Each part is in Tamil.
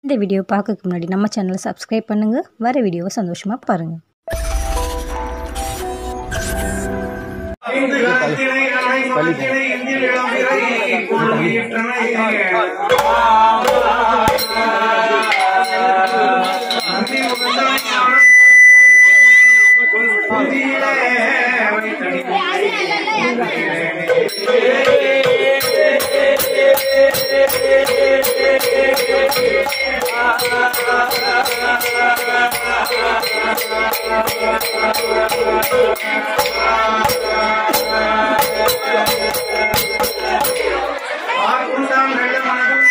இந்த வீடியோ பார்க்கறதுக்கு முன்னாடி நம்ம சேனலை சப்ஸ்கிரைப் பண்ணுங்கள் வர வீடியோவை சந்தோஷமாக பாருங்கள் ஐந்து கரத்தினை அரை குலத்தினை இந்தில் இளம்பிறை கொள்கையற்றனை அந்தி உகந்தாய் புதியிலே வைத்தடி ஆக்குண்டாம் வெள்ளமனதும்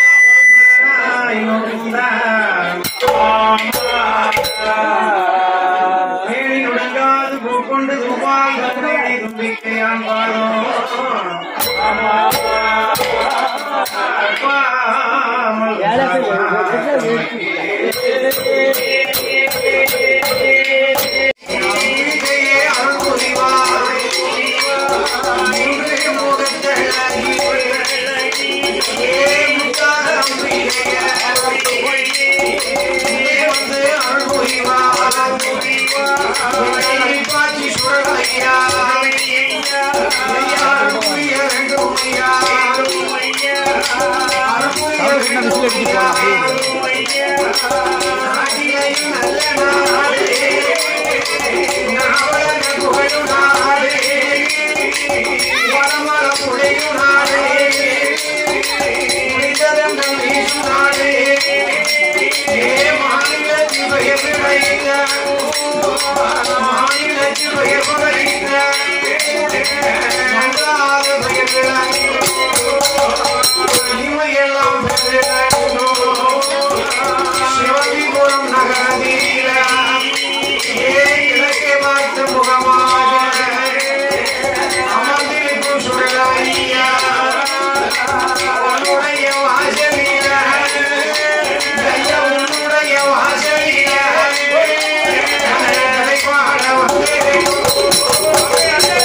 தேடி நுடங்காது பூக்கொண்டு துபால் தந்தை தும்பிக்கையான் பாதோ அருள் புரிவாய் சிவகிபுரம் நகரதீர ஏ இலக்கை பார்த்து முகமாக அமர்ந்திருக்கும் சுடலையா உன்னுடைய வாசலில ஐயா உன்னுடைய வாசலில பாட வந்தேன்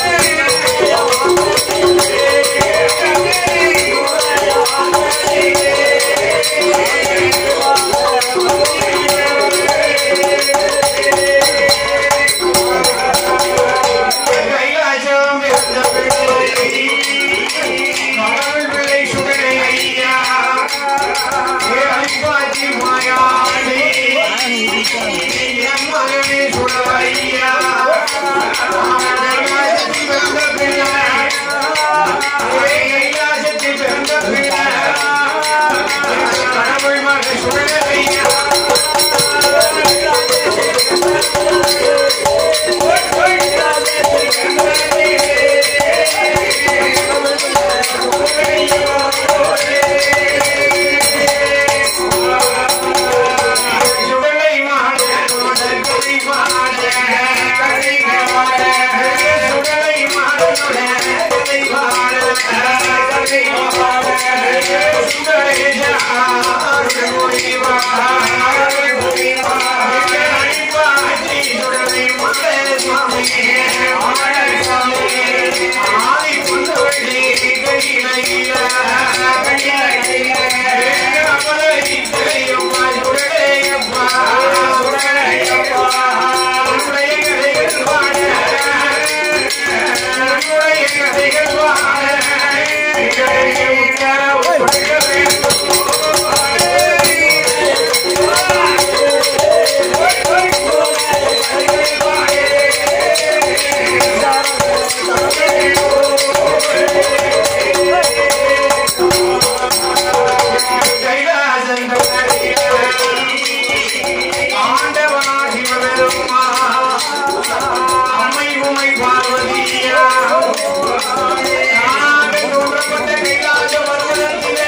கைலாசம் இருந்த பிள்ளை கடவுள் பிள்ளை சுடலை ஐயா ஏ அழிப்பாச்சி மாயாடி என் மகனே சுடலையா கைலாசத்தில் பிறந்த பிள்ளை ஏ கைலாசத்தில் பிறந்த பிள்ளை கடவுள் மகன் சுடலை ஐயா சுடலை மாட கதை மாட கதை மாட சுடலை மாட கதை மாட கதை மாட சுடலை ஜார் முடிவா முடிவா அடிப்பாடி சுடலை மாட சுவாமி மாட சுவாமி ஆதி புந்தவள்ளி கையில கையில அமலை கையம்மா சுடலையப்பா சுடலையப்பா உன்னுடைய கதைகள் பாட உன்னுடைய கதைகள் பாட கையை உட்கார உட்கார வேண்டும் கைலாசம் ஆண்டவனாகி வளருமா அம்மை உமை பார்வதியா நானாக தோன்றப்பட்ட கைலாச பர்வதத்தில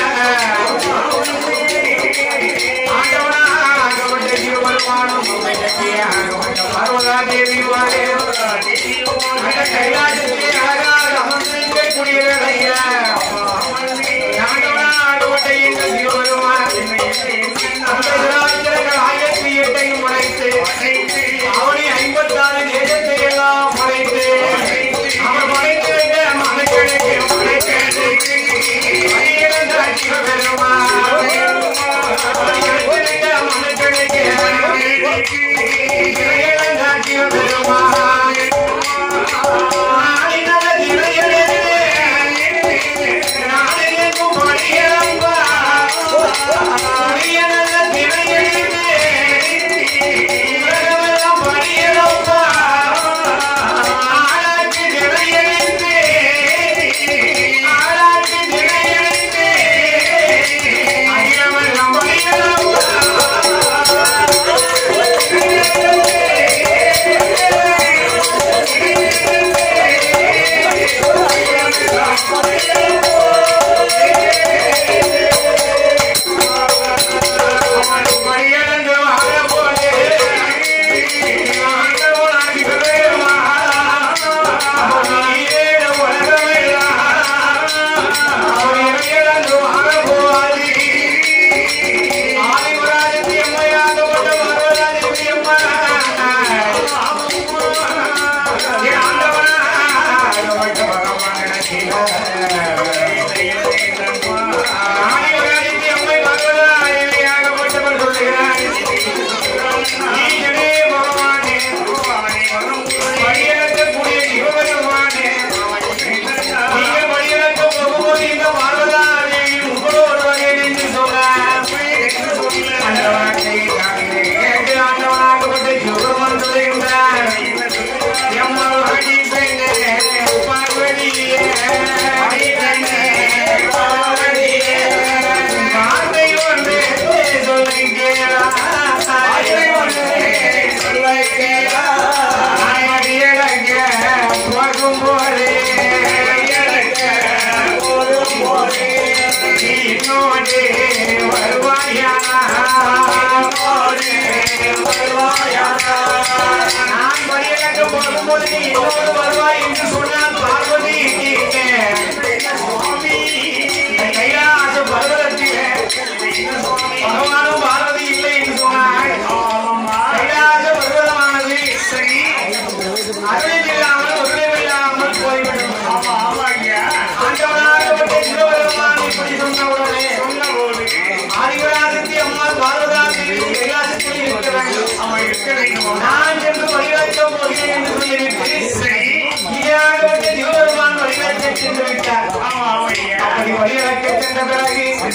ஆண்டவனாகப்பட்ட சிவபெருமானும் உமை கட்டியாகப்பட்ட பார்வதா தேவி வாழே அந்த கைலாசத்திலே அழகாக அமர்ந்திருக்கக்கூடியவர்களையா ஆண்டவனாகப்பட்ட இந்த சிவபெருமான் அந்த திராவிடர்கள் ஆயிரத்தி எட்டையும் உடைத்து அவனை ஐம்பத்தாறு தேசத்தை எல்லாம் படைத்து அவர் படைத்து மனுஷனுக்கு படைத்து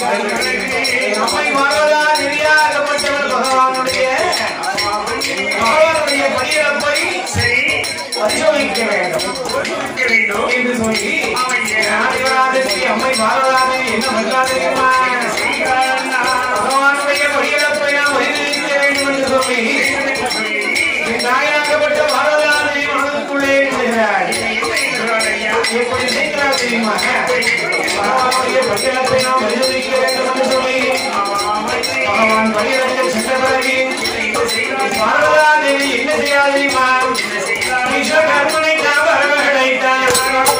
அம்மை மாறவதா நெறியாகப்பட்டவர் பகவானுடைய பகவானுடைய பணியிழப்பை பரிசோதிக்க வேண்டும் என்று சொல்லி ஆதிவராஜஸ்ரீ அம்மை பாரதாதேவி என்ன பண்ணாது தெரியுமா பகவானுடைய பணியிழப்பை நாம் பரிசீலிக்க வேண்டும் என்று சொல்லி என் தாயாகப்பட்ட பாரதாதேவி மனதுக்குள்ளே இருக்கிறார் எப்படி செய்கிறார் தெரியுமா பகவானுடைய பணியிழப்பை நாம் பரிசோதிக்க வேண்டும் என்று சொல்லி பகவான் பணியிழக்க சென்ற பிறகு பாரதாதேவி என்ன செய்யாது தெரியுமா விஸ்வகர்மனை காவலடைத்தார்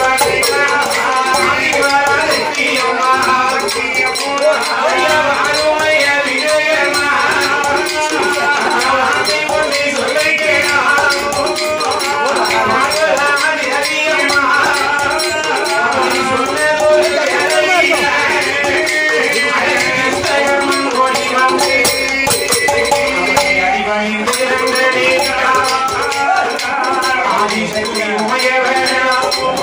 ஆதிசக்தி உமைய வேணாம்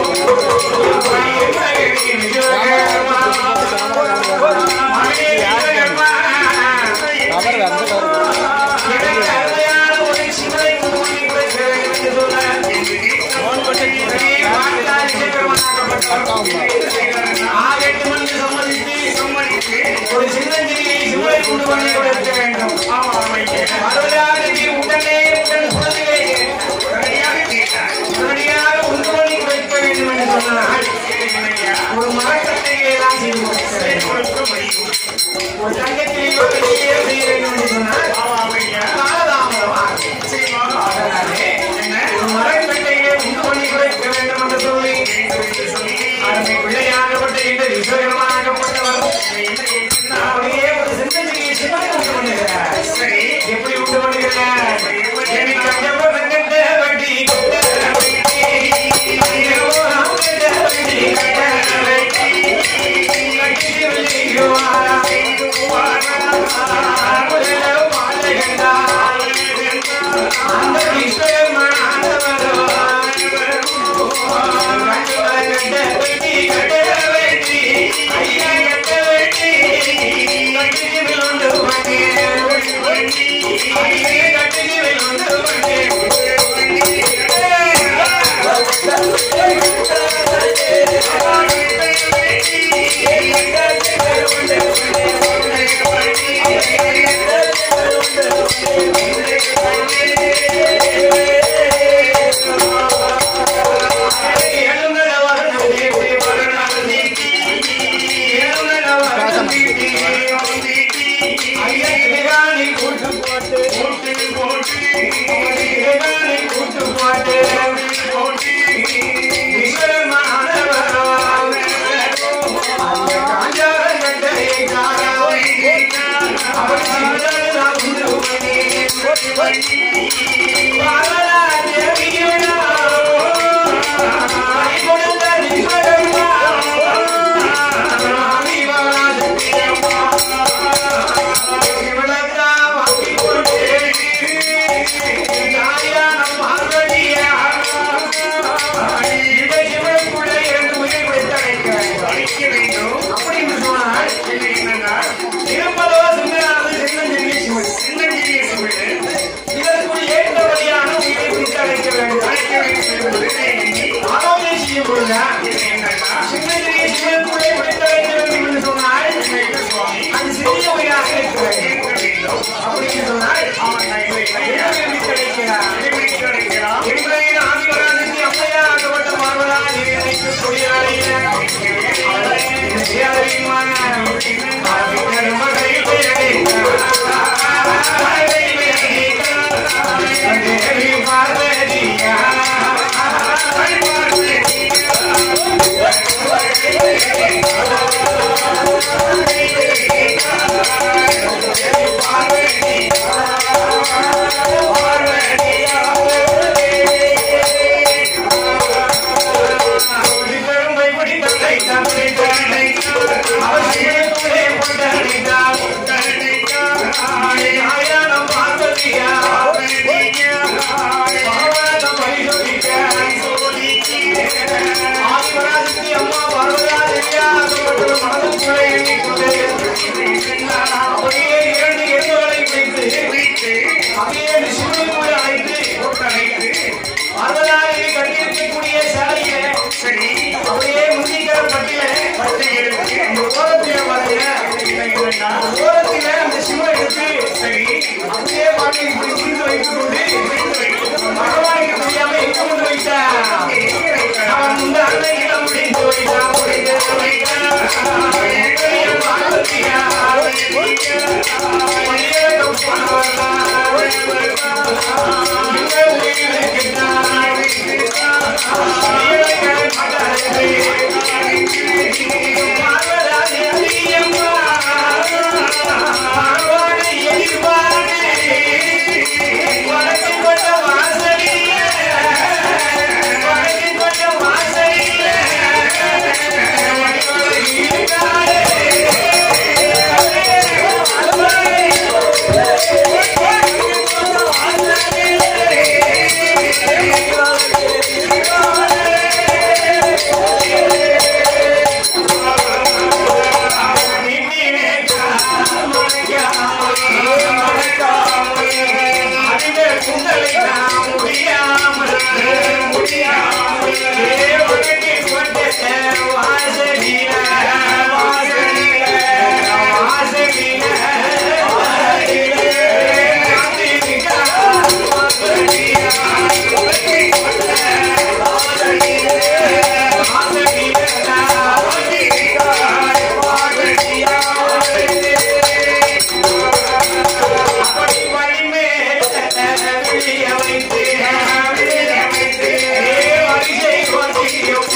ஒரு சின்னஞ்சிறியை சிவனை கொண்டு பண்ணி கொடுக்க வேண்டும் அருளாகி உடனே உடன் குழந்தையை உடனடியாக உண்டு பண்ணி கொடுக்க வேண்டும் என்று சொன்னார் ஒரு மரக்கட்டையை தான் செய்து கொடுக்க வேண்டும் ஒரு தங்கத்திலேயோ வெளியே செய்ய வேண்டும் என்று சொன்னார் காலதாமதமாக அதனாலே ஒரு மரக்கட்டையை உண்டு பண்ணி கொடுக்க வேண்டும் என்று சொல்லி அருமை பிள்ளையாகப்பட்ட இந்த விஸ்வகரமாகப்பட்டவர் அப்படியே ஒரு சின்னஞ்சிறியை சிவனை உண்டு பண்ணுகிறார் எப்படி உண்டு பண்ணுகிறார் எனக்கு கண்டவர் கண்ட வட்டி கண்ட வட்டி ஐயோ, நாம் கண்ட வட்டி கண்ட வட்டி கட்டி விளையுவாரா முதல மாலை கண்டார் அந்த விஸ்வகர்மன் ஆண்டவரோ அப்படி என்று சொன்னால் இருப்பதோ சிங்கனானது சின்னஞ்சிறிய சிவன் இதற்கு ஏற்றபடியான உயிரை பிடித்து அழைக்க வேண்டும் ஆலோசனை செய்யும் பொழுது சின்னஞ்சிறிய சிவனுக்குள்ளே பிடித்து அழைக்க வேண்டும் என்று சொன்னால் அது சிறிய உயிராக இருக்க வேண்டும் அப்படி என்று சொன்னால் பிடித்து அழைக்கிறார் இன்றைய ஆதிவராஜனுக்கு அம்மையா ஆக்கப்பட்ட பார்வதா நீருக்கு அவர் அப்படியே பாட்டு இப்படி புரிந்து வைத்துக் கொண்டு பகவானுக்கு தெரியாம எங்க கொண்டு வைத்தார் அவன் இந்த அன்னையிடம் முடிந்து வைத்தான் முடிந்து வைத்தான் பெரிய பார்வதியார் பள்ளியிடம் போனவர்கள் இந்த உயிரிழக்கின்றார் உயிரிழக்க பார்வதாதி அடியம்மா பார்வதி எதிர்பார்த்து வடக்கு கொண்ட வாசலிலே வடக்கு கொண்ட வாசலிலே வடிவழகியிருக்காளே. அதிலே குந்தலை நாம் முடியாமல் முடியாமல் வடக்கு கொண்ட வாசலிலே வாசலிலே வாசலிலே வாசலிலே காத்திருக்கா அப்படி வழிமேல் விழிய வைத்து விழிய வைத்து வரிசை கொண்டியும்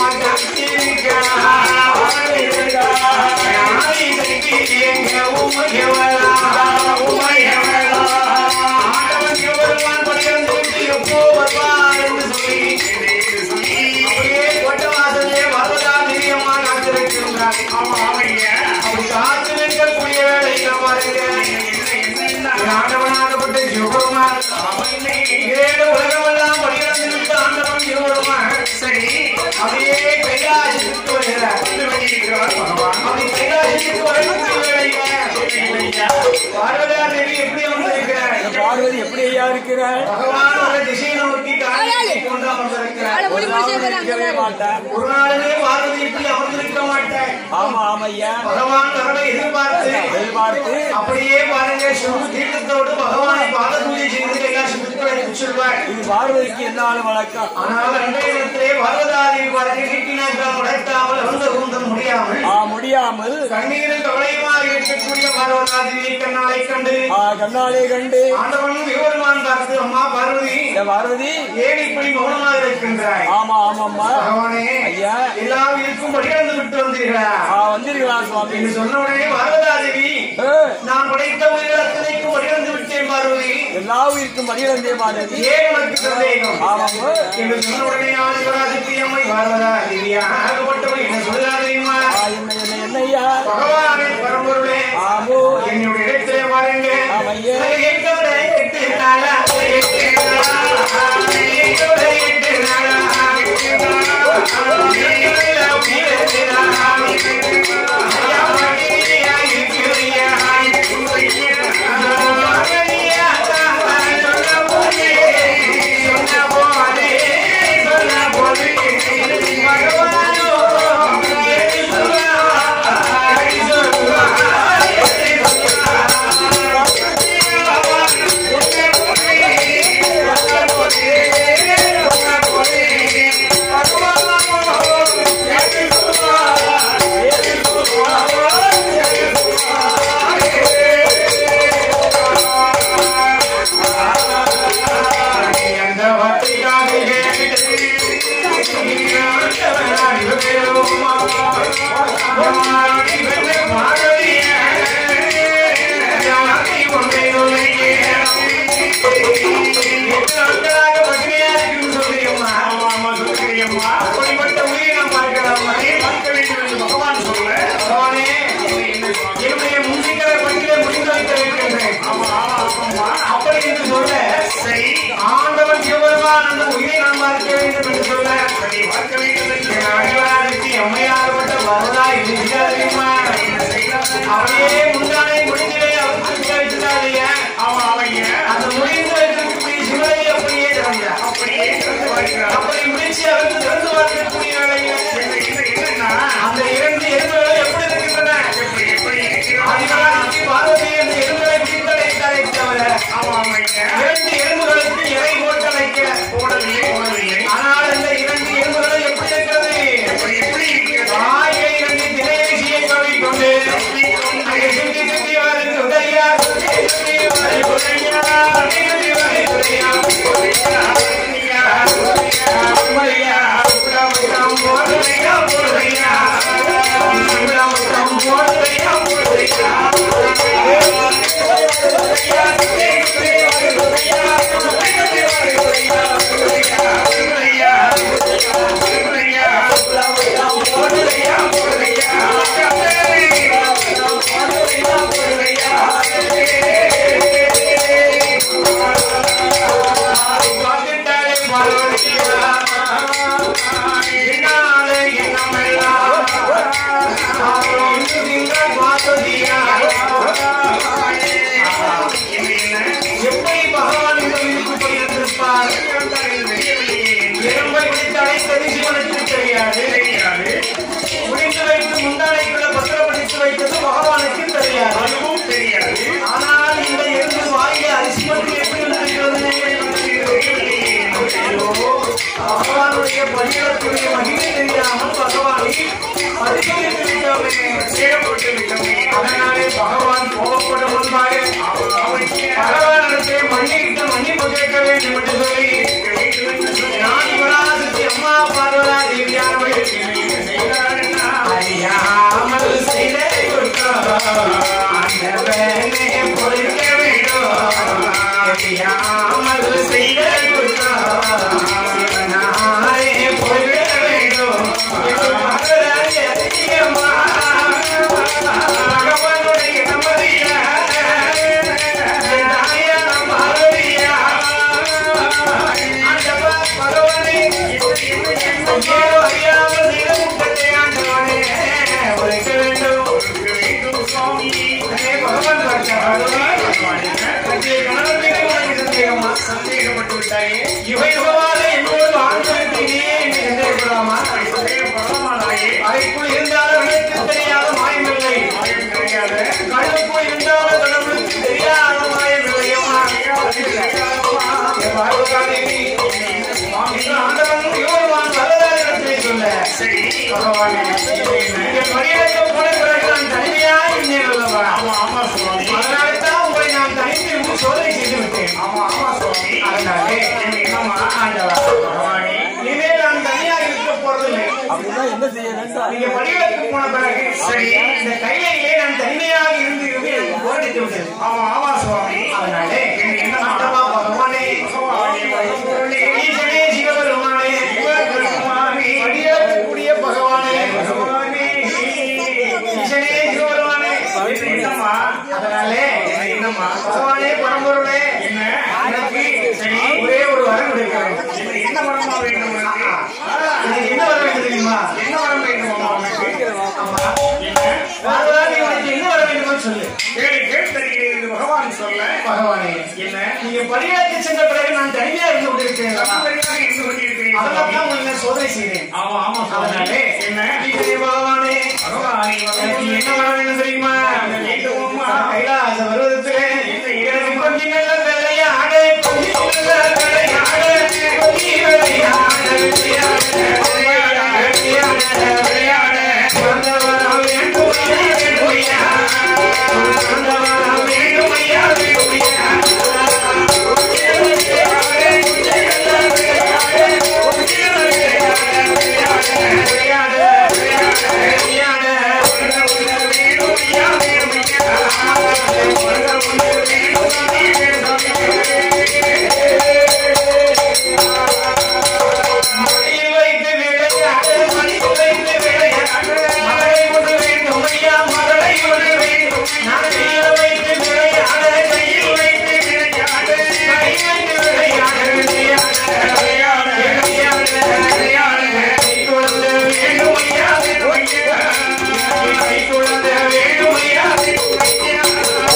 எங்க உமையவளா உமையவளா ஆண்டவன் எவருமான் படியிருந்து எப்போ வருவார் என்று சொல்லி அப்படியே கொட்டவாசலே வருவதா நிரியமா காத்திருக்கின்றார் அப்படி காத்திருக்கக்கூடிய வேலையில பாருங்க ஆண்டவனாகப்பட்ட சிவபெருமான் ஏழு உலகமெல்லாம் படியிருந்து விட்டு ஆண்டவன் சிவபெருமான் அப்படியே கைலாசத்துக்கு வருகிறார் அப்படி கைலாசத்துக்கு வரக்கூடிய வேலையில பார்வதா தேவி எப்படி வந்திருக்கிறார் பார்வதி எப்படி ஐயா இருக்கிறார் பகவான் ஒரு திசையை நோக்கி காலை கொண்டு அமர்ந்திருக்கிறார் ஒரு நாள் இருக்கவே மாட்டார் ஒரு நாளுமே பார்வதி இப்படி அமர்ந்திருக்க மாட்டேன் ஆமா ஆமா ஐயா பகவான் வரவை எதிர்பார்த்து எதிர்பார்த்து அப்படியே பாருங்க சுகு தீர்த்தத்தோடு பகவானை பாத பூஜை செய்து கைலாசத்துக்கு சொல்வார் இது பார்வதிக்கு என்னாலும் வழக்கம் ஆனால் அன்றைய தினத்திலே பார்வதாதி பாருங்க நீட்டினாக்கால் முடக்காமல் வந்து ஊந்த முடியாமல் ஆ முடியாமல் கண்ணீரில் கவலையுமாக இருக்கக்கூடிய பார்வதாதியை கண்ணாலை கண்டு ஆ கண்ணாலே கண்டு ஆண்டவனும் விவரமான் பார்த்து அம்மா பார்வதி இந்த பார்வதி ஏன் இப்படி மௌனமாக இருக்கின்றாய் ஆமா ஆமாம்மா பகவானே ஐயா எல்லா உயிருக்கும் படியிழந்து விட்டு வந்தீர்களா ஆ வந்திருக்கலாம் சுவாமி என்று சொன்ன உடனே பார்வதாதேவி ஏ, நான் படைத்த உயிர்கள் அத்தனைக்கும் படியிழந்து விட்டேன் பார்வதி எல்லா உயிருக்கும் மடியிழந்தே பார்வதி ஏன் உனக்கு சந்தேகம் ஆமாம் என்று சொன்ன உடனே ஆதிபராசக்தி அம்மை பார்வதா தேவியா ஆகப்பட்டவள் என்ன சொல்லுகிறார் தெரியுமா ஆ என்ன என்ன என்ன ஐயா பகவானே பரம்பொருளே ஆமோ என்னுடைய இடத்திலே பாருங்க ஆமையே. எட்டோட எட்டு நாளா எட்டு நாளா எட்டோட எட்டு நாளா எட்டோட உயிரெட்டு நாளா ஐயா மகிழியா இருக்கிறியா மகிழியா சொன்ன போதே சொன்ன போதே சொன்ன போதே பகவானோ எட்டு சொல்லுவா சொல்லுவா பகவான் விட்டோமே சேரப்பட்டு விட்டோமே அதனாலே பகவான் கோபப்படும் முன்பாக பகவானுக்கு மன்னித்து மன்னிப்பு கேட்க வேண்டும் என்று சொல்லி நான் பராசக்தி அம்மா பார்வதா தேவியானவள் அறியாமல் செய்த குற்றம் ஆண்டவனே பொறுக்க வேண்டும் அறியாமல் செய்த குற்றம் சிவனாரே பொறுக்க வேண்டும் பகவதாரி அதிகமா பகவானுடைய நமதியா தாயான பார்வதியா ஆண்டவா பகவானே ஏதோ அறியாமல் செய்த குற்றத்தை ஆண்டவனே பொறுக்க வேண்டும் அதே பகவான் பார்த்தார் கட்டிய கணவனுக்கு உனக்கு சந்தேகமா சந்தேகப்பட்டு விட்டாயே இவை உபவாத என்னோடு வாழ்ந்திருக்கிறீ என்று சந்தேகப்படாமா பகவானாயே அறைக்குள் இருந்தாலும் எனக்கு தெரியாத மாயமில்லை ஆயம் கிடையாது கண்ணுக்குள் இருந்தாலும் கடவுளுக்கு தெரியாத மாயமில்லை அம்மா பார்வதாதேவி ஆண்டவன் யோகவான் வரலாறு சொல்ல சரி பகவானே நீங்க மரியாதை போன பிறகு நான் தனிமையாக இருந்தேன் அல்லவா ஆமா ஆமா சுவாமி அதனால தான் உங்களை நான் தனித்து சோதனை செய்து விட்டேன் ஆமா ஆமா சுவாமி அதனாலே என்னம்மா ஆண்டவா பகவானே இனிமேல் நான் தனியாக இருக்க போறதில்லை அப்படின்னா என்ன செய்ய வேண்டும் நீங்க வடிவத்துக்கு போன பிறகு சரி இந்த கையிலேயே நான் தனிமையாக இருந்து இருந்து எனக்கு போரடித்து விட்டது ஆமா ஆமா சுவாமி அதனாலே என்ன ஆண்டவா பகவானே பகவானே பகவானே ஈசனே சிவபெருமானே சிவபெருமானே வடிவத்துக்குரிய பகவானே பகவானே ஈசனே சிவபெருமானே என்னம்மா அதனாலே என்னம்மா பகவானே பரம்பொருளே என்ன எனக்கு சரி ஒரே ஒரு வரம் இருக்கிறேன் என்ன என்ன வரமா வேண்டும் உனக்கு எனக்கு என்ன வரம் வேண்டும் தெரியுமா என்ன வரம் வேண்டும் அம்மா உனக்கு அம்மா என்ன பார்வதா நீ உனக்கு என்ன வர வேண்டும் சொல்லு கேள்வி கேட்டறிகிறேன் என்று பகவான் சொல்ல பகவானே என்ன நீங்க பரிகாரத்தை சென்ற பிறகு நான் தனிமையா இருந்து கொண்டிருக்கிறேன் சரியாக இருந்து கொண்டிருக்கிறேன் அதெல்லாம் சுவாமி. தான் உங்களை சோதனை செய்தேன் ஆமா ஆமா சுவாமி அதனாலே என்ன ஈசனே பகவானே பகவானே எனக்கு பகவானே என்ன வர வேண்டும் தெரியுமா வேண்டுமோம்மா? கைலாச பருவத்திலே எனக்கு கொஞ்சி நல்ல வெள்ளையாட கொஞ்சி நல்ல வெள்ளையாட கொஞ்சி வெள்ளையாட விளையாட விளையாட விளையாட அந்த வரம் வேண்டும் ஐயா, வேண்டும் ஐயா. அந்த வரம் வேண்டும் ஐயா, வேண்டும் ஐயா. விளையாட விளையாட மடியில் வைத்து விளையாட மடியில் வைத்து விளையாட மகளை ஒன்று வேண்டும் ஐயா மகளை ஒன்று வேண்டும் நான் கையில் வைத்து விளையாட கையில் வைத்து விளையாட கையில் வைத்து விளையாட விளையாட விளையாட விளையாட விளையாட கை குழந்த வேண்டும் ஐயா வேண்டும் ஐயா கை குழந்த வேண்டும் ஐயா வேண்டும்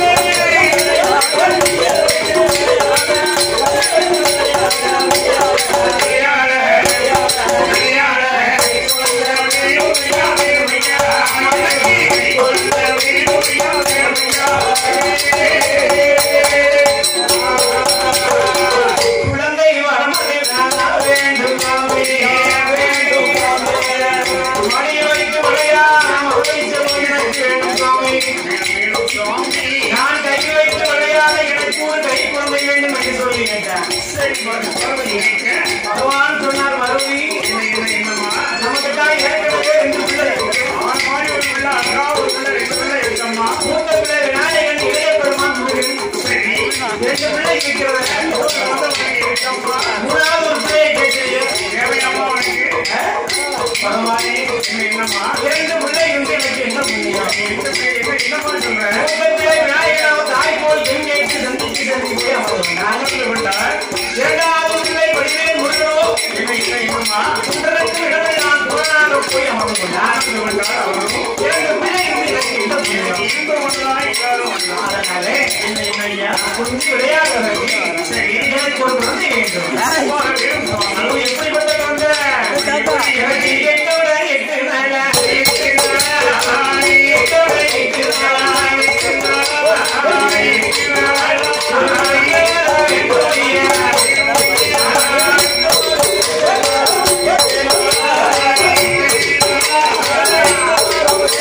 குழந்தை வரமதினால் வேண்டும் சாமி, வேண்டும் சாமி. மடியில் வைத்து விளையாட மகளை செல்வம் எனக்கு வேண்டும் சாமி. நான் கை வைத்து விளையாட எனக்கு ஒரு கை குழந்தை வேண்டும் என்று சொல்லி கேட்டேன் பகவான் சொன்னார் மறுபடி நமக்கு தான் ஏற்கனவே ரெண்டு பிள்ளை இருக்கு. மூத்த பிள்ளை விநாயகன் இளைய பெருமான் முருகன் ரெண்டு பிள்ளை இருக்கிறது மூணாவது ஒரு பிள்ளையை கேட்கிறீங்க பகவானே இரண்டு பிள்ளை இருந்து எனக்கு என்ன புண்ணியம் மூத்தத்திலே விநாயகராக தாய் போல் எங்கேக்கு சந்தித்து சந்தித்து அமர்ந்தார். இரண்டாவது பிள்ளை வடிவேல் முருகனோ குன்றத்து இடத்தை நான் புறநாக போய் அமர்ந்து கொண்டார். இரண்டு பிள்ளை இருந்து எனக்கு என்ன புண்ணியம் அதனாலே கொஞ்சம் விளையாடுவதற்கு எனக்கு ஒரு குழந்தை வேண்டும் அது எப்படிப்பட்ட குழந்தை எனக்கு எட்டோட எட்டு நாளா, எட்டு நாளா, எட்டோட எட்டு நாளா, எட்டு நாளா, எட்டு நாளா,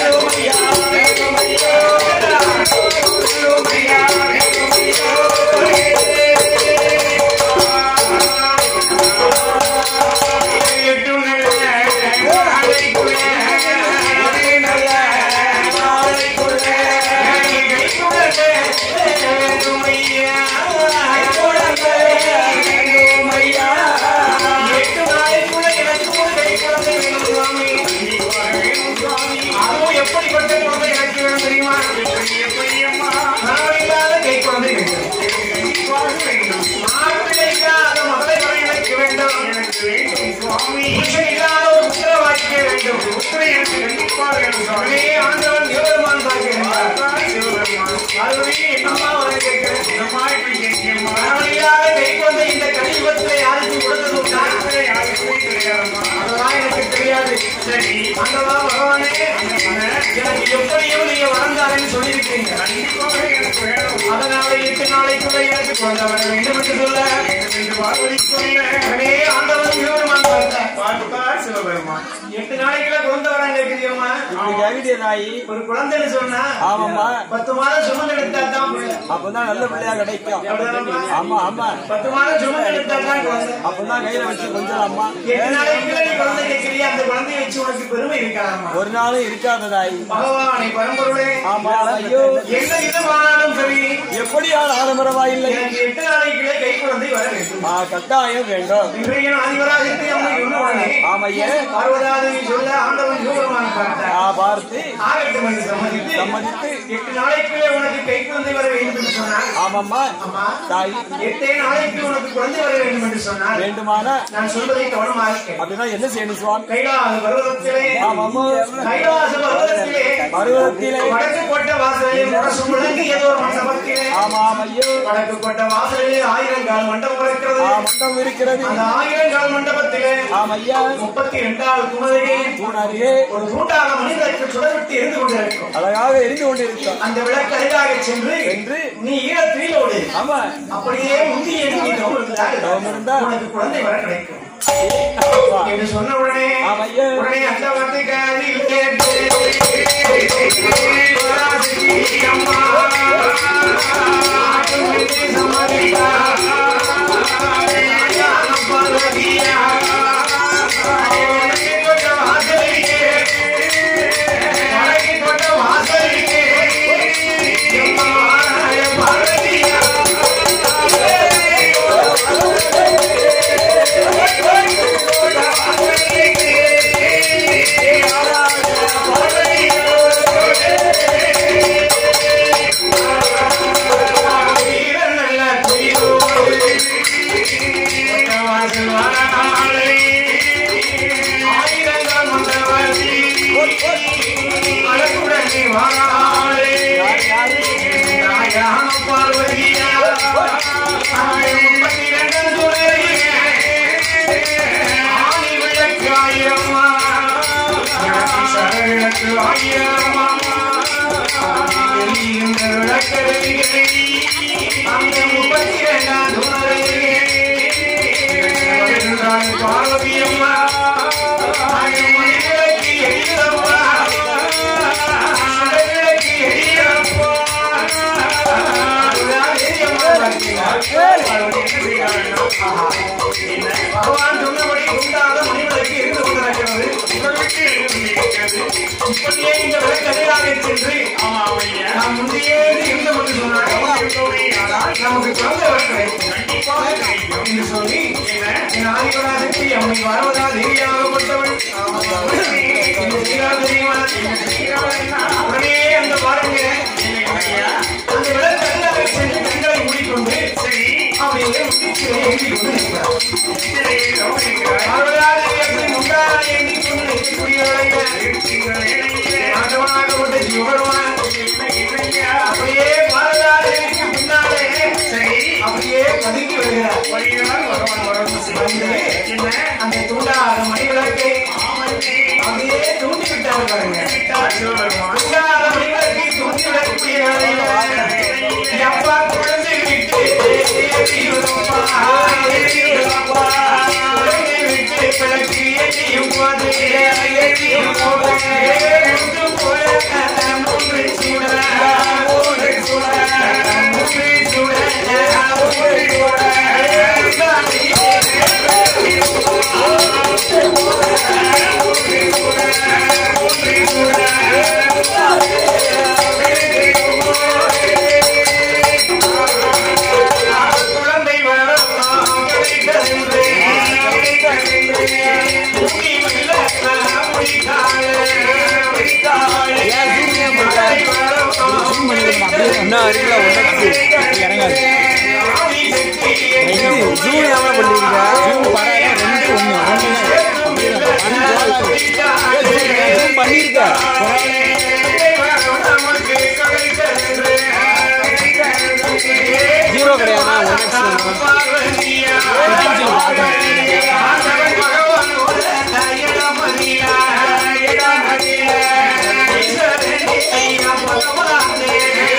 வேண்டும் கண்டிப்பாக எனக்கு வேணும் அதனால எட்டு நாளைக்குள்ள எனக்கு குழந்தை வர வேண்டும் என்று சொல்ல என்று பார்வதி சொல்ல உடனே ஆண்டவன் சிவபெருமான் பார்த்தார் பார்த்தார் சிவபெருமான் எட்டு நாளைக்குள்ள குழந்தை வர கேட்குறியம்மா இப்படி கேக்குதே தாயி ஒரு குழந்தைன்னு சொன்னா ஆமாம்மா பத்து மாதம் சுமந்து எடுத்தா தான் பிள்ளை அப்பதான் நல்ல பிள்ளையா கிடைக்கும் அப்படிதானம்மா? ஆமா ஆமா பத்து மாதம் சுமந்து எடுத்தா தான் குழந்தை அப்பதான் கையில வச்சு கொஞ்சம் அம்மா எட்டு நாளைக்குள்ள நீ குழந்தை கேட்கிறியா அந்த குழந்தையை வச்சு உனக்கு பெருமை இருக்காதாம்மா ஒரு நாளும் இருக்காத தாயி பகவானை பரம்பொருளே ஆமா ஐயோ எந்த விதமானாலும் சரி எப்படியால் ஆடம்பரமா இல்லை எனக்கு எட்டு நாளைக்குள்ளே கை குழந்தை வர வேண்டும் ஆ கட்டாயம் வேண்டும் இன்றைய ஆதிவராஜத்தை அம்மை சொன்னவுடனே ஆமையே பார்வதாதேவி சொல்ல ஆண்டவன் சிவபெருமான் பார்த்தார் ஆ பார்த்து ஆகட்டும் என்று சம்மதித்து சம்மதித்து எட்டு நாளைக்குள்ளே உனக்கு கை குழந்தை வர வேண்டும் என்று சொன்னார் ஆமாம்மா அம்மா தாய் எட்டே நாளைக்கு உனக்கு குழந்தை வர வேண்டும் என்று சொன்னார் வேண்டுமானா நான் சொல்வதை கவனமாக கேள். அப்படின்னா என்ன செய்யணும் சுவாமி கைலாச பர்வதத்திலே ஆமாம்மா கைலாச பர்வதத்திலே பருவத்திலே வடக்கு கொட்ட வாசலில் முரசு முழங்கியதோ ஒரு மண்டபத்திலே ஆமா ஐயோ வடக்கு கொட்ட வாசலிலே ஆயிரம் கால் மண்டபம் இருக்கிறது ஆ மண்டம் இருக்கிறது அந்த ஆயிரம் கால் மண்டபத்திலே ஆம் ஐயா முப்பத்தி இரண்டாவது குமரியே தூணாரியே ஒரு தூண்டாக மனிதருக்கு சுடர்விட்டு இருந்து கொண்டிருக்கும் அழகாக எரிந்து கொண்டிருக்கும் அந்த விளக்கு அருகாக சென்று என்று நீ ஈரத்திலோடு ஆமா அப்படியே முந்தி நீ தவம் இருந்தால் தவம் இருந்தால் உனக்கு குழந்தை வர கிடைக்கும் அப்பா. என்று சொன்ன உடனே ஆம் ஐயா உடனே அந்த வார்த்தை காதில் கேட்டு பராசக்தி அம்மா ஆட்டுமிட்டு சம்மதித்தார். ஞான பார்வதியா. வடக்கு கொண்ட வாசலிலே, வடக்கு கொண்ட வாசலிலே, எம்மா பார்வதியா. வீரன் நல்ல துயிலோடு வாசல் வாராளே. ஆயிரங்கள் மண்டபதி அழகுடனே வாராளே. நாயான பார்வதியா முப்பத்தி இரண்டு துறையே ஆணி விளக்கு ஆயிரம்மா சரவிளக்கு ஆயிரம்மா எரிகின்ற விளக்கருவிகளை அந்த முப்பத்தி இரண்டாம் துறையே வருகிறாள் பார்வதி அம்மா மணிவிளக்கு எரியம்மா சுடவிளக்கு எரியம்மா அதுதான் எரியம்மா பகவான் சொன்னபடி உண்டாத மணிவிளக்கு இருந்து கொண்டிருக்கிறது உங்களுக்கு இருக்கிறது இப்படியே இந்த விளக்கு எதிராக சென்று ஆமா ஐயா நாம் முந்தையே இருந்து கொண்டு சொன்னார் நமக்கு குழந்தை வர கிடைக்கும் கண்டிப்பாக கிடைக்கும் என்று சொல்லி என் ஆதிபராசக்தி அம்மை வரவதா தேவியாகப்பட்டவள் இந்த சீரா தெரியுமா உடனே அந்த பாருங்க அந்த விளக்கு எதிராக சென்று கண்களை மூடிக்கொண்டு சரி அப்படியே முத்திச்சிலை எழுதி கொண்டு நிற்கிறார் இதை கவனிக்கிறார் பார்வதாதேவி எப்படி முண்டாக எண்ணிக் கொண்டு நிற்கக்கூடியவளைங்க ஆண்டவனாகப்பட்ட சிவபெருமான் அப்படியே பாரதாதேவிக்கு பின்னாலே சரி அப்படியே பதுங்கி வருகிறார் வருகிறார் பகவான் வரணும் வந்து என்ன அந்த தூண்டாத மணி விளக்கை ஆமத்தை அப்படியே தூண்டி விட்டார் பாருங்க விட்டார் சிவபெருமான் தூண்டாத மணி விளக்கை தூண்டி விடக்கூடிய வேளையில அப்பா குழந்தை விட்டு ஏற்றி விடுப்பா, ஏற்றி விடுப்பா. குழந்தை விட்டு விளக்கு ஏற்றியும் போது ஏற்றியும் போது மூன்று போல மூன்று சூட மூன்று சூட மூன்று சூட மூன்று சூட குழந்தை வரம் கிடைத்ததென்று கிடைத்ததென்று முடி மெல்ல முடித்தாளே முடித்தாளே குழந்தை வரம் கிடைத்ததென்று இறங்காது ஆதி சக்தி இது ஜூம் எவ்வளவு பண்ணிருக்க ஜூம் படம் ரெண்டு ஒண்ணு ஜூம் பண்ணிருக்க ஜீரோ கிடையாது பகவான்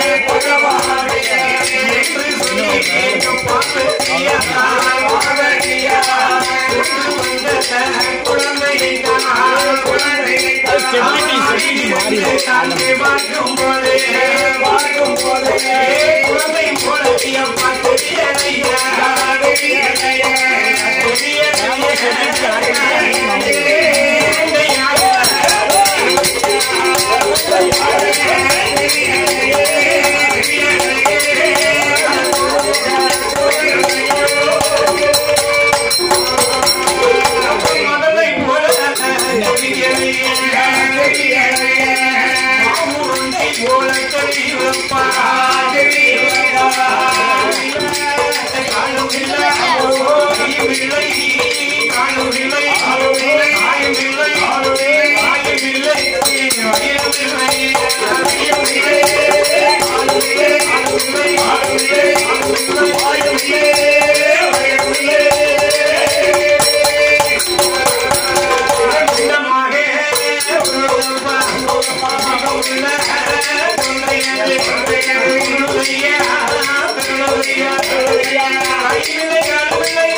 கைப்பிள்ளை கால்பிள்ளை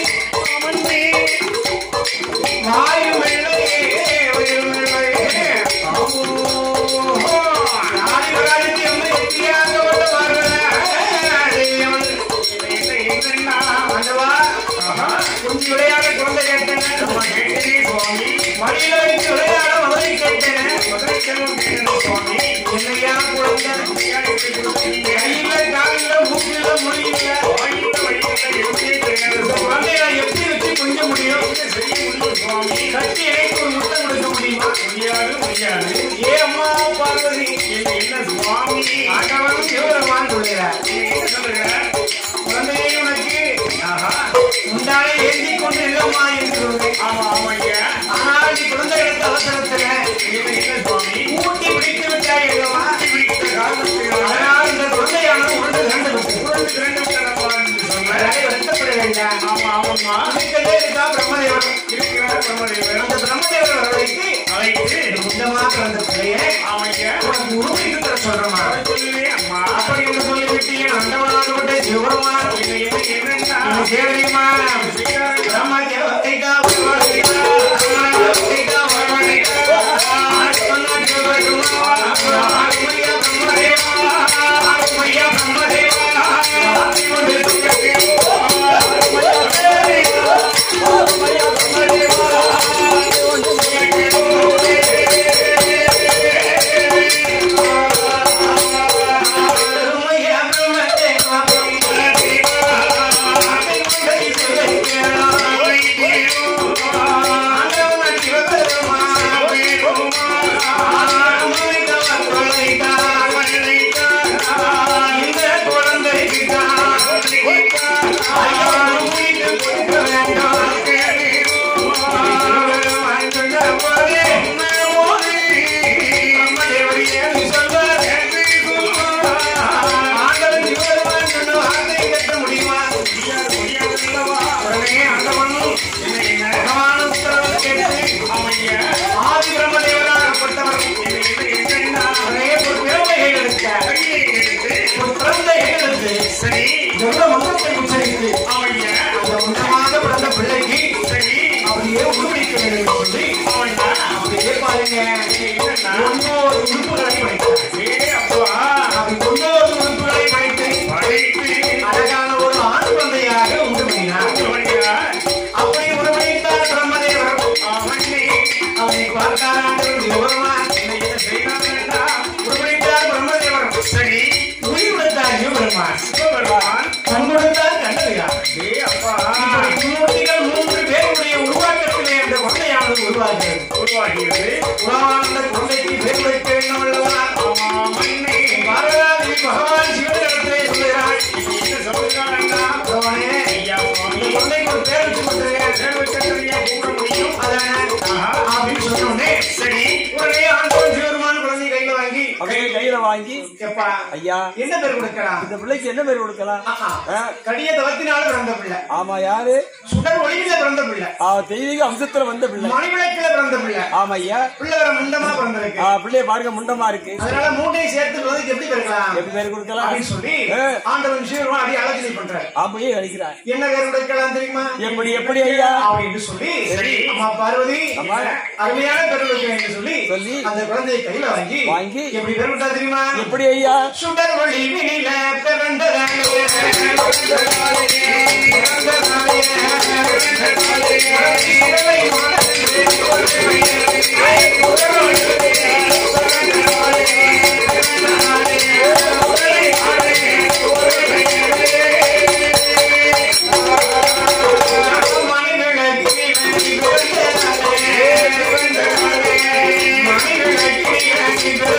வாயுமில்லை உயிருமில்லை ஆதிபராஜத்தை வந்து எத்தியாக கொண்டு ஆண்டவா குஞ்சு விளையாட குழந்தை கேட்டேன் மடியில வைத்து விளையாட மதுரை கேட்டேன் என்னையா குழந்தை கையில காலில மூக்கில முடியல இந்த குழந்தைய நான் எப்படி வச்சு கொஞ்ச முடியும் கட்டி எனக்கு ஒரு முட்டை கொடுக்க முடியுமா ஏ அம்மா பார்வதி ஆண்டவன் சிவபெருமான் சொல்கிறார் குழந்தையை உனக்கு முந்தானை ஏந்தி கொண்டு இல்லம்மா என்று சொன்னேன் ஆனால் நீ குழந்தை எடுத்த அவசரத்துல ஊட்டி பிடித்து விட்டாய் இல்லம்மா அதனால் இந்த குழந்தையானது உருண்டு கண்டு வருத்தப்பட வேண்டாம் இதுக்கெல்லாம் இருக்கா பிரம்மதேவன் அந்த பிரம்மதேவன் வரவழைத்து முந்தமா பிறந்த பிள்ளையே உனக்கு உருவம் இருக்கிற சொல்றமா அப்படி என்று சொல்லிவிட்டு என் அண்டவனாக விட்ட சிவபெருமான் என்ன செய்யறியுமா பிரம்மதேவத்தைக்கா வரவழைத்தா பிரம்மதேவத்தைக்கா வரவழைத்தா சொன்னா சிவபெருமா ஆத்மையா பிரம்மதேவா ஆத்மையா பிரம்மதேவா ஆத்மையா பிரம்மதேவா ஆண்டவன் சிவபெருமா இந்த குழந்தைக்கு ஆதி பிரம்மதேவராகப்பட்டவர் அவரே ஒரு பெருமைகள் எடுக்க ஒரு குழந்தைகள் எடுத்து ஜென்ம மந்திரத்தை உச்சரித்து அந்த உன்னமாக பிறந்த பிள்ளைக்கு அப்படியே உருவடிக்க வேண்டும் என்று சொல்லி அப்படியே பாருங்க ஒன்பது உறுப்புகளை படைத்தார் அப்படி ஒன்பது உறுப்புகளை படைத்து அழகான ஒரு ஆண் குழந்தையாக உண்டு பண்ணினார் அப்படி உருவடித்தார் பிரம்மதேவர் அவனை பார்த்தாராண்டு விவரமான் உருவடித்தார் பிரம்மதேவர் உயிர் கொடுத்தார் சிவபெருமான் கண் கொடுத்தார் கண்டறியார் இப்படி மும்மூர்த்திகள் மூன்று பேருடைய உருவாக்கத்திலே அந்த குழந்தையானது உருவாகிறது உருவான குழந்தைக்கு பேர் வைக்க வேண்டும் அல்லவா பாரதாதேவி பகவான் சிவனிடத்திலே சொல்லுகிறாள் பகவானே, இந்த குழந்தைக்கு ஒரு பேர் வச்சு கொடுத்துருங்க அதானே அப்படின்னு சொன்ன உடனே உடனே ஆண்டவன் சிவபெருமான் குழந்தை கையில வாங்கி அப்படியே கையில வாங்கி எப்பா ஐயா என்ன பேர் கொடுக்கலாம் இந்த பிள்ளைக்கு என்ன பேர் கொடுக்கலாம் ஆஹா. ஆ, கடிய தவத்தினால பிறந்த பிள்ளை ஆமா யாரு சுடர் ஒளியில பிறந்த பிள்ளை ஆ, தெய்வீக அம்சத்துல வந்த பிள்ளை மணிவிளக்கில பிறந்த பிள்ளை ஆமா ஐயா பிள்ளை வர முண்டமா பிறந்திருக்கு ஆ, பிள்ளைய பாருங்க முண்டமா இருக்கு அதனால மூட்டையை சேர்த்து குழந்தைக்கு எப்படி பிறக்கலாம் எப்படி பேர் கொடுக்கலாம் அப்படின்னு சொல்லி ஆ. ஆண்டவன் சிவருமான் அடி ஆலோசனை பண்றாரு அப்படியே அடிக்கிறார் என்ன பேர் கொடுக்கலாம் தெரியுமா எப்படி எப்படி ஐயா அப்படின்னு சொல்லி அம்மா பார்வதி அம்மா. அருமையான பேர் வைக்கிறேன் என்று சொல்லி சொல்லி அந்த குழந்தையை கையில வாங்கி வாங்கி எப்படி பேர் விட்டா தெரியுமா எப்படி ஐயா சுடர் ஒளி வினில பிறந்ததாலே பிறந்ததாலே சிறவை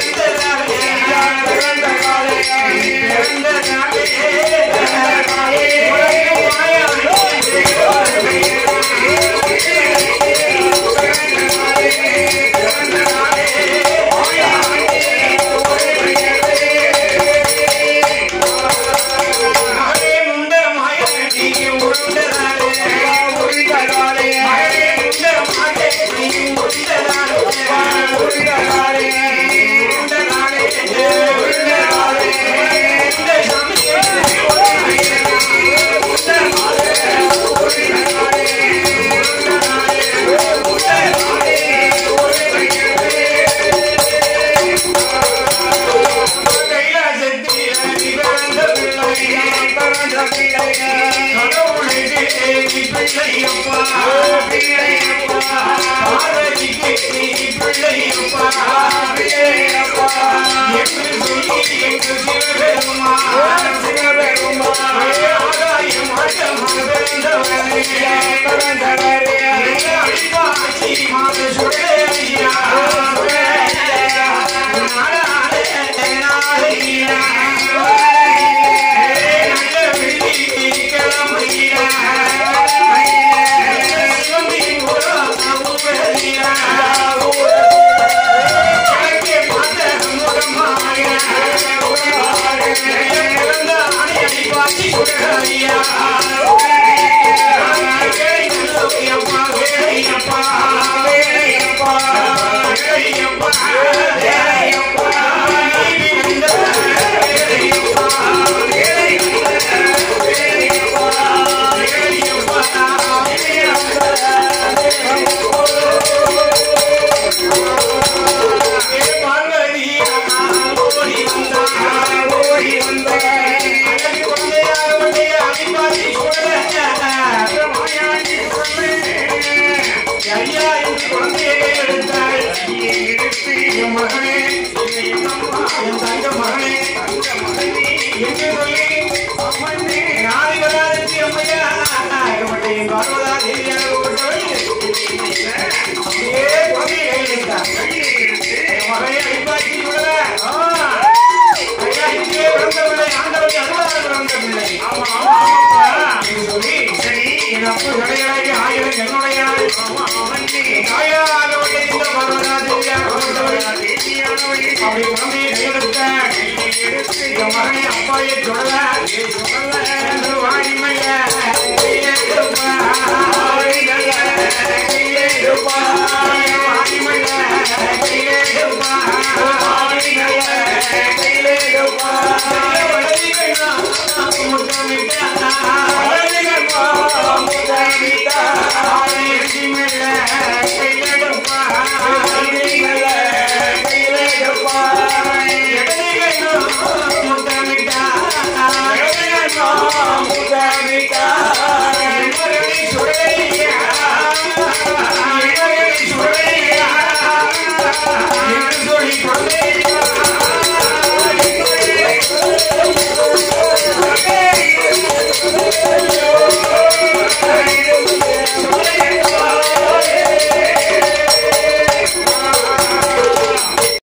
பிறந்த ஐயா என்று குழந்தையை எடுத்தாள் என் மகனே என் தங்க மகனே எங்கே சொல்லி நாளை வராதற்கு அம்மையா நம்முடைய என் பார்வதா தேவியாக கொண்டவள் அப்படியே குழந்தையை கையில் எடுத்தாள் என் மகனை அடிப்பாக்கி விடல ஐயா இங்கே பிறந்தவில்லை ஆண்டவரை அருளாக பிறந்த பிள்ளை ஆமா ஆமா என்று சொல்லி சரி என் அப்பு கடையாகி ஆயிரம் என்னுடைய தாயாக உள்ள இந்த பார்வதா தேவியாக கொண்டவள் அப்படி குழந்தையை கையெடுத்த இந்த மகனை அப்பாயை சொல்லல என்று வாய்மைய கையெடுப்பா கையெடுப்பா வாய்மைய கையெடுப்பா கையெடுப்பா முத்தமிட்ட